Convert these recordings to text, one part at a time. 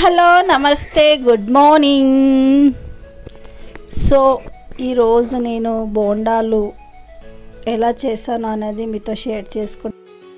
hello నమస్తే good morning so ఈరోజు నేను బోండాలు ఎలా చేశాను అనేది మీతో షేర్ చేసుకుంటాను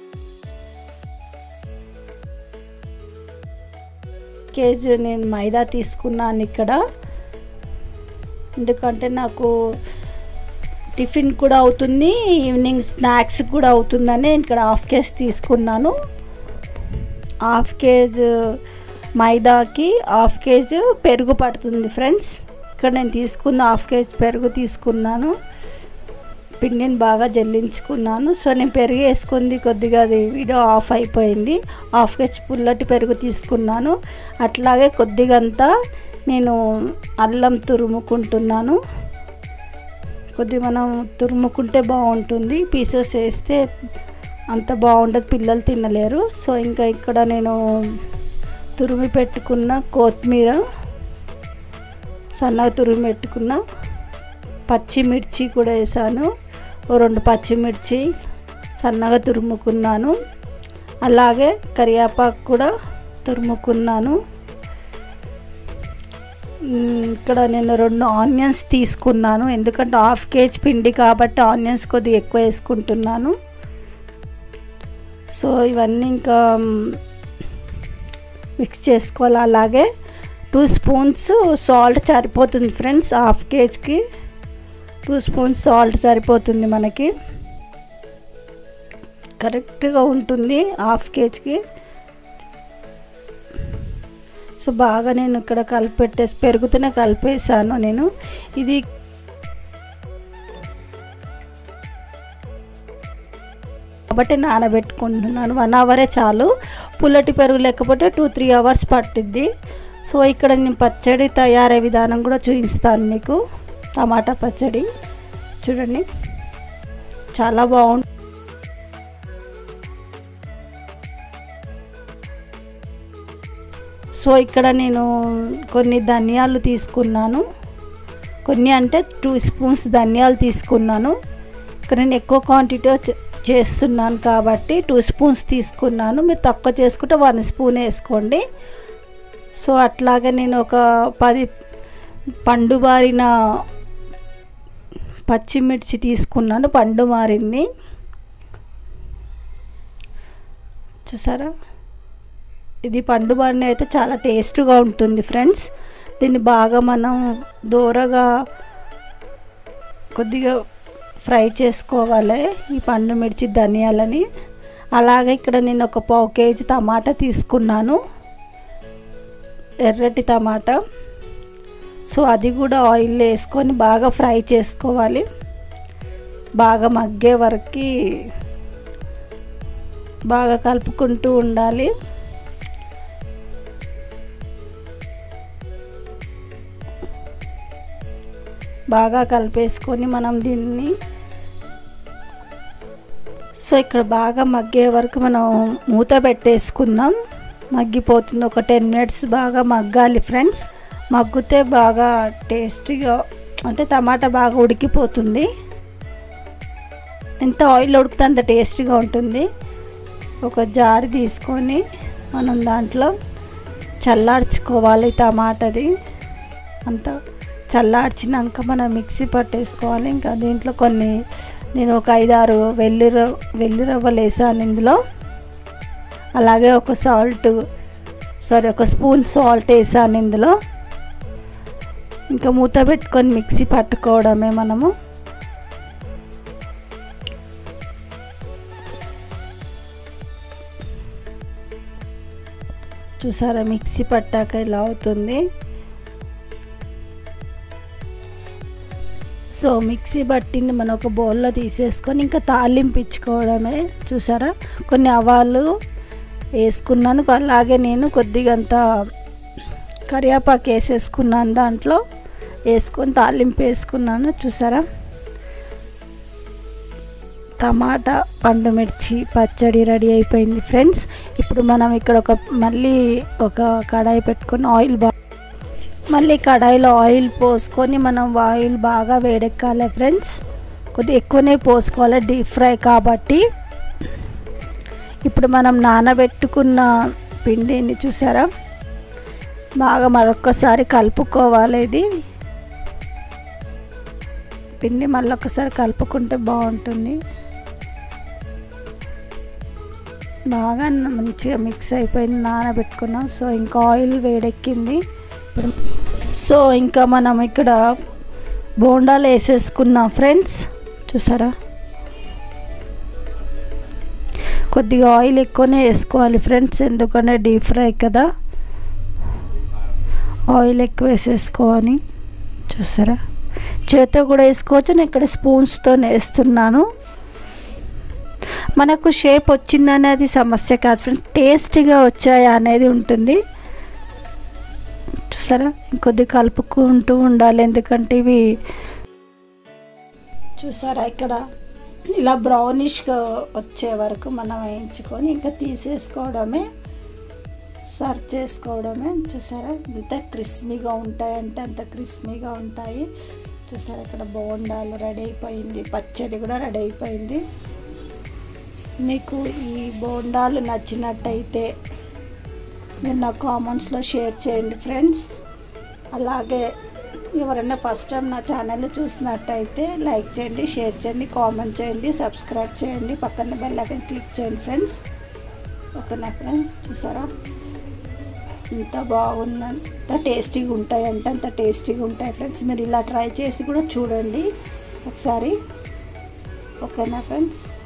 కేజీ నేను మైదా తీసుకున్నాను ఇక్కడ ఎందుకంటే నాకు టిఫిన్ కూడా అవుతుంది ఈవినింగ్ స్నాక్స్ కూడా అవుతుందని ఇక్కడ హాఫ్ కేజీ తీసుకున్నాను హాఫ్ కేజీ మైదాకి హాఫ్ కేజీ పెరుగు పడుతుంది ఫ్రెండ్స్ ఇక్కడ నేను తీసుకున్న హాఫ్ కేజీ పెరుగు తీసుకున్నాను పిండిని బాగా జల్లించుకున్నాను సో నేను పెరుగు వేసుకుంది కొద్దిగా అది వీడియో ఆఫ్ అయిపోయింది హాఫ్ కేజీ పుల్లటి పెరుగు తీసుకున్నాను అట్లాగే కొద్దిగంతా నేను అల్లం తురుముకుంటున్నాను కొద్దిగా మనం తురుముకుంటే బాగుంటుంది పీసెస్ వేస్తే అంత బాగుండదు పిల్లలు తినలేరు సో ఇంకా ఇక్కడ నేను తురిమి పెట్టుకున్న కొత్తిమీర సన్నగా తురిమి పెట్టుకున్న పచ్చిమిర్చి కూడా వేసాను ఓ రెండు పచ్చిమిర్చి సన్నగా తురుముకున్నాను అలాగే కరివేపాకు కూడా తురుముకున్నాను ఇక్కడ నేను రెండు ఆనియన్స్ తీసుకున్నాను ఎందుకంటే హాఫ్ కేజీ పిండి కాబట్టి ఆనియన్స్ కొద్దిగా ఎక్కువ వేసుకుంటున్నాను సో ఇవన్నీ ఇంకా మిక్స్ చేసుకోవాలి అలాగే టూ స్పూన్స్ సాల్ట్ సరిపోతుంది ఫ్రెండ్స్ హాఫ్ కేజీకి టూ స్పూన్స్ సాల్ట్ సరిపోతుంది మనకి కరెక్ట్గా ఉంటుంది హాఫ్ కేజీకి సో బాగా నేను ఇక్కడ కలిపెట్టేసి పెరుగుతూనే కలిపేసాను నేను ఇది కాబట్టి నానబెట్టుకుంటున్నాను వన్ అవరే చాలు పుల్లటి పెరుగు లేకపోతే టూ త్రీ అవర్స్ పట్టిద్ది సో ఇక్కడ నేను పచ్చడి తయారయ్యే విధానం కూడా చూపిస్తాను మీకు టమాటా పచ్చడి చూడండి చాలా బాగుంటుంది సో ఇక్కడ నేను కొన్ని ధనియాలు తీసుకున్నాను కొన్ని అంటే టూ స్పూన్స్ ధనియాలు తీసుకున్నాను ఇక్కడ నేను ఎక్కువ క్వాంటిటీ చేస్తున్నాను కాబట్టి టూ స్పూన్స్ తీసుకున్నాను మీరు తక్కువ చేసుకుంటే వన్ స్పూన్ వేసుకోండి సో అట్లాగే నేను ఒక పది పండు బారిన పచ్చిమిర్చి తీసుకున్నాను పండు మారింది చూసారా ఇది పండు బారిన అయితే చాలా టేస్ట్గా ఉంటుంది ఫ్రెండ్స్ దీన్ని బాగా మనం దూరగా కొద్దిగా ఫ్రై చేసుకోవాలి ఈ పండు మిర్చి ధనియాలని అలాగే ఇక్కడ నేను ఒక పావు కేజీ టమాటా తీసుకున్నాను ఎర్రటి టమాటా సో అది కూడా ఆయిల్ వేసుకొని బాగా ఫ్రై చేసుకోవాలి బాగా మగ్గే వరకు బాగా కలుపుకుంటూ ఉండాలి బాగా కలిపేసుకొని మనం దీన్ని సో ఇక్కడ బాగా మగ్గే వరకు మనం మూత పెట్టేసుకుందాం మగ్గిపోతుంది ఒక టెన్ మినిట్స్ బాగా మగ్గాలి ఫ్రెండ్స్ మగ్గితే బాగా టేస్టీగా అంటే టమాటా బాగా ఉడికిపోతుంది ఎంత ఆయిల్ ఉడికితే అంత టేస్టీగా ఉంటుంది ఒక జారి తీసుకొని మనం దాంట్లో చల్లార్చుకోవాలి టమాటాది అంత చల్లార్చినాక మనం మిక్సీ పట్టేసుకోవాలి ఇంకా దీంట్లో కొన్ని నేను ఒక ఐదారు వెల్లి వెల్లి రవ్వలు వేసాను ఇందులో అలాగే ఒక సాల్ట్ సారీ ఒక స్పూన్ సాల్ట్ వేసాను ఇందులో ఇంకా మూత పెట్టుకొని మిక్సీ పట్టుకోవడమే మనము చూసారా మిక్సీ పట్టాక ఇలా అవుతుంది సో మిక్సీ పట్టింది మనం ఒక బౌల్లో తీసేసుకొని ఇంకా తాలింపు ఇచ్చుకోవడమే చూసారా కొన్ని ఆవాలు వేసుకున్నాను అలాగే నేను కొద్దిగంత కరివేపాకు వేసేసుకున్నాను దాంట్లో వేసుకొని తాలింపు వేసుకున్నాను చూసారా టమాటా పండు మిర్చి పచ్చడి రెడీ అయిపోయింది ఫ్రెండ్స్ ఇప్పుడు మనం ఇక్కడ ఒక మళ్ళీ ఒక కడాయి పెట్టుకొని ఆయిల్ బా మళ్ళీ కడాయిలో ఆయిల్ పోసుకొని మనం ఆయిల్ బాగా వేడెక్కాలి ఫ్రెండ్స్ కొద్దిగా ఎక్కువనే పోసుకోవాలి డీప్ ఫ్రై కాబట్టి ఇప్పుడు మనం నానబెట్టుకున్న పిండిని చూసారా బాగా మరొక్కసారి కలుపుకోవాలి ఇది పిండి మళ్ళీ ఒకసారి కలుపుకుంటే బాగుంటుంది బాగా మంచిగా మిక్స్ అయిపోయింది నానబెట్టుకున్నాం సో ఇంకా ఆయిల్ వేడెక్కింది ఇప్పుడు సో ఇంకా మనం ఇక్కడ బోండాలు వేసేసుకున్నాం ఫ్రెండ్స్ చూసారా కొద్దిగా ఆయిల్ ఎక్కువనే వేసుకోవాలి ఫ్రెండ్స్ ఎందుకంటే డీప్ ఫ్రై కదా ఆయిల్ ఎక్కువ వేసేసుకోవాలి చూసారా చేతితో కూడా వేసుకోవచ్చు నేను ఇక్కడ స్పూన్స్తో వేస్తున్నాను మనకు షేప్ వచ్చిందనేది సమస్య కాదు ఫ్రెండ్స్ టేస్టీగా వచ్చాయా అనేది ఉంటుంది చూసారా ఇంకొద్ది కలుపుకుంటూ ఉండాలి ఎందుకంటే ఇవి చూసారా ఇక్కడ ఇలా బ్రౌనిష్గా వచ్చే వరకు మనం వేయించుకొని ఇంకా తీసేసుకోవడమే సర్వ్ చేసుకోవడమే చూసారా ఎంత క్రిస్మీగా ఉంటాయంటే అంత క్రిస్మీగా ఉంటాయి చూసారా ఇక్కడ బోండాలు రెడీ అయిపోయింది పచ్చడి కూడా రెడీ అయిపోయింది మీకు ఈ బోండాలు నచ్చినట్టయితే మీరు నా కామెంట్స్లో షేర్ చేయండి ఫ్రెండ్స్ అలాగే ఎవరైనా ఫస్ట్ టైం నా ఛానల్ చూసినట్టయితే లైక్ చేయండి షేర్ చేయండి కామెంట్ చేయండి సబ్స్క్రైబ్ చేయండి పక్కన బెల్ ఐకాన్ క్లిక్ చేయండి ఫ్రెండ్స్ ఓకేనా ఫ్రెండ్స్ చూసారా ఎంత బాగుంది అంత టేస్టీగా ఉంటాయి అంటే అంత టేస్టీగా ఉంటాయి ఫ్రెండ్స్ మీరు ఇలా ట్రై చేసి కూడా చూడండి ఒకసారి ఓకేనా ఫ్రెండ్స్